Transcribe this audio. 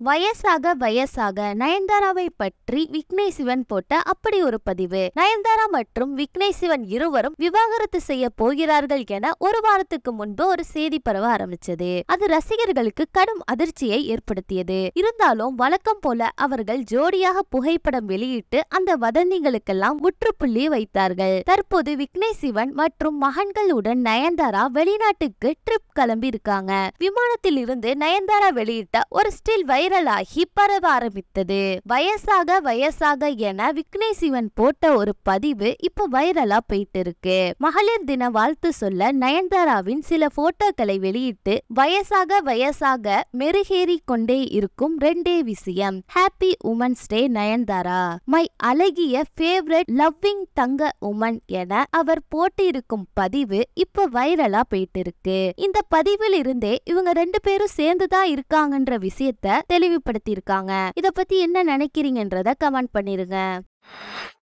வயசாக வயசாக நயன்தாராவை பற்றி விக்னேஷ் சிவன் போட்ட அப்படி ஒரு பதிவு நயன்தாரா மற்றும் விக்னேஷ் சிவன் இருவரும் விவாகரத்து செய்ய போகிறார்கள் என ஒரு வாரத்துக்கு முன்பு ஒரு செய்தி பரவ ஆரம்பிச்சது அது ரசிகர்களுக்கு கடும் அதிர்ச்சியை ஏற்படுத்தியது இருந்தாலும் வழக்கம் போல அவர்கள் ஜோடியாக புகைப்படம் வெளியிட்டு அந்த வதந்திகளுக்கெல்லாம் முற்றுப்புள்ளி வைத்தார்கள் தற்போது விக்னேஷ் சிவன் மற்றும் மகன்களுடன் நயன்தாரா வெளிநாட்டுக்கு ட்ரிப் கிளம்பி இருக்காங்க விமானத்தில் இருந்து நயன்தாரா வெளியிட்ட ஒரு ஸ்டில் வைரல் ஆகி பரவ ஆரம்பித்தது வயசாக வயசாக என விக்னேஷ் சிவன் போட்ட ஒரு பதிவு இப்ப வைரலா போயிட்டு இருக்கு மகளிர் தின வாழ்த்து சொல்ல நயன்தாராவின் சில போட்டோக்களை வெளியிட்டு வயசாக வயசாக மெருகேறி கொண்டே இருக்கும் ரெண்டே விஷயம் happy women's day Nayanthara my அழகிய ஃபேவரட் லவ்விங் தங்க உமன் என அவர் போட்டிருக்கும் பதிவு இப்ப வைரலா போயிட்டு இருக்கு இந்த பதிவில் இருந்தே இவங்க ரெண்டு பேரும் சேர்ந்துதான் இருக்காங்கன்ற விஷயத்த தெளிவுபடுத்தி இருக்காங்க இத பத்தி என்ன நினைக்கிறீங்கன்றத கமெண்ட் பண்ணிருங்க